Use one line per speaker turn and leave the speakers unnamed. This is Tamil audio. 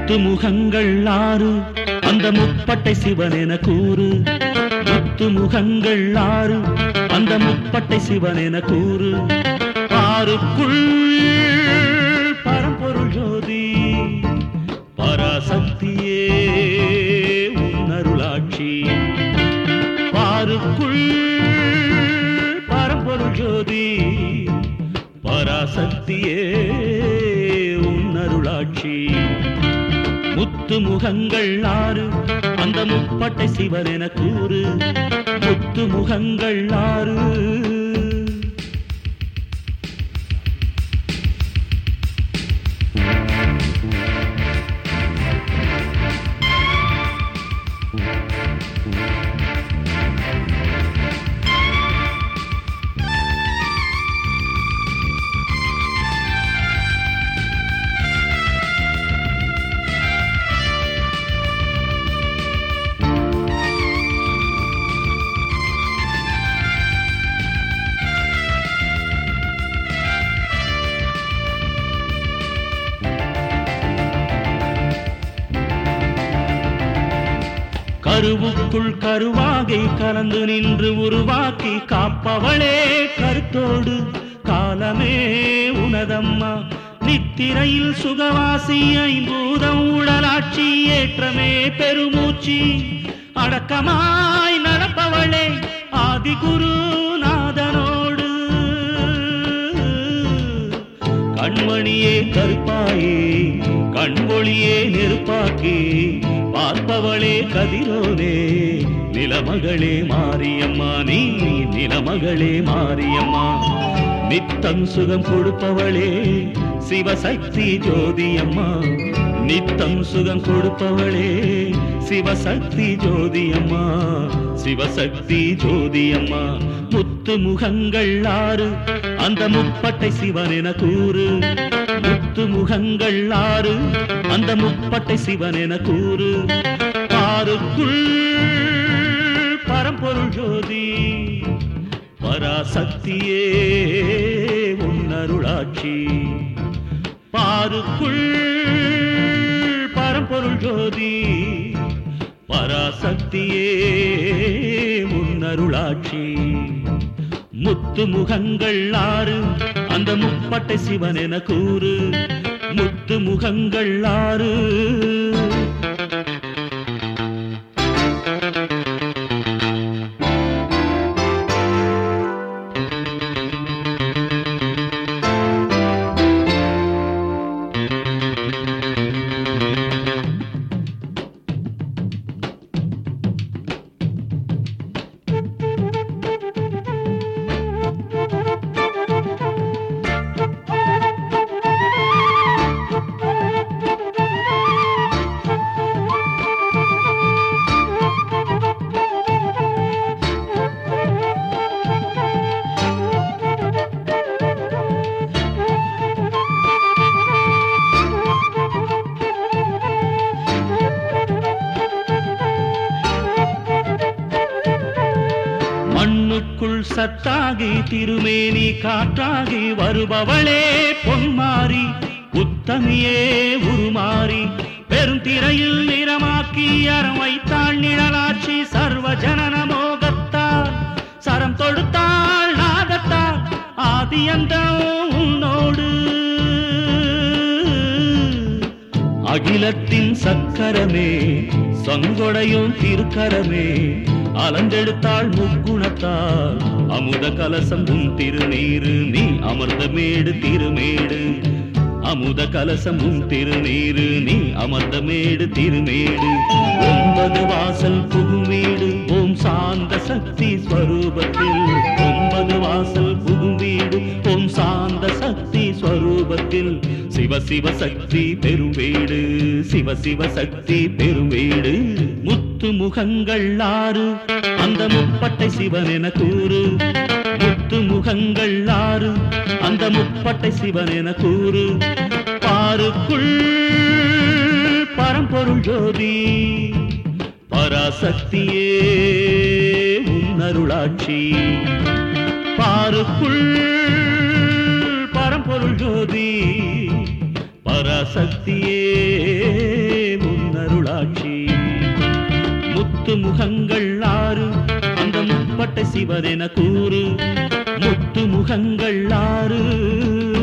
முத்து முகங்கள் ஆறு அந்த முப்பட்டை சிவன் என கூறு முத்து முகங்கள் ஆறு அந்த முப்பட்டை சிவன் என கூறு ஆறுக்குள் பரம்பொருள் ஜோதி பராசக்தியே உன்னருளாட்சி பாருக்குள் பரம்பொருள் ஜோதி பராசக்தியே உன்னருளாட்சி முத்து முகங்கள் ஆறு அந்த முப்பட்டை சிவன் என கூறு முத்து முகங்கள் ஆறு கருவுக்குள் கருவாகை கலந்து நின்று உருவாக்கி காப்பவளே கருத்தோடு காலமே உனதம்மா நித்திரையில் சுகவாசி ஐம்பூதம் உடலாட்சி ஏற்றமே பெருமூச்சி அடக்கமாய் நடப்பவளே ஆதிகுரு நாதனோடு கண்மணியே கருப்பாயே கண்மொழியே நெருப்பாக்கி பார்ப்பவளே கதிரோனே நிலமகளே மாரியம்மா நீ நிலமகளே மாரியம்மா நித்தம் சுகம் கொடுப்பவளே சிவசக்தி ஜோதியம்மா நித்தம் சுகம் கொடுப்பவளே சிவசக்தி ஜோதியம்மா சிவசக்தி ஜோதியம்மா முத்து முகங்கள் ஆறு அந்த முப்பட்டை சிவன் என கூறு முத்து முகங்கள் ஆறு அந்த முப்பட்டை சிவன் என கூறு பாருக்குள் பரம்பொருள் ஜோதி பராசக்தியே உன்னருளாட்சி பாருக்குள் பரம்பொருள் ஜோதி பராசக்தியே முன்னருளாட்சி முத்து முகங்கள் ஆறு அந்த முப்பட்டை சிவன் என கூறு முத்து முகங்கள் ஆறு மண்ணுக்குள் சத்தாகி திருமேனி காற்றாகி வருபவளே பொன்மாரி உத்தமியே உருமாறி பெரும் திரையில் நிறமாக்கி அறம் வைத்தாள் நிழலாட்சி சர்வ ஜனன மோகத்தால் சரம் தொடுத்தாள் நாகத்தால் ஆதியந்தம் உன்னோடு அகிலத்தின் சக்கரமே சங்கொடையும் திருக்கரமே அலந்தெடுத்தாள் முக்குணத்தால் அமுத கலசம் உன் திருநீரு நீ அமர்ந்தமேடு திருமேடு அமுத கலசம் உன் திருநீரு நீ அமர்ந்தமேடு திருமேடு ஒன்பது வாசல் புகுமீடு ஓம் சாந்த சக்தி ஸ்வரூபத்தில் ஒன்பது வாசல் புகுமீடு ஓம் சாந்த சக்தி ஸ்வரூபத்தில் சிவ சிவ சக்தி பெருவேடு சிவ சிவ சக்தி பெருவேடு முத்து முகங்கள் ஆறு அந்த முப்பட்டை சிவன் என கூறு முத்து முகங்கள் ஆறு அந்த முப்பட்டை சிவன் என கூறு பாருக்குள் பரம்பொருள் ஜோதி பராசக்தியே உன்னருளாட்சி பாருக்குள் பரம்பொருள் ஜோதி பராசக்தியே அருளாட்சி முத்து முகங்கள் ஆறு அந்த முப்பட்டை சிவனென கூறு முத்து முகங்கள் ஆறு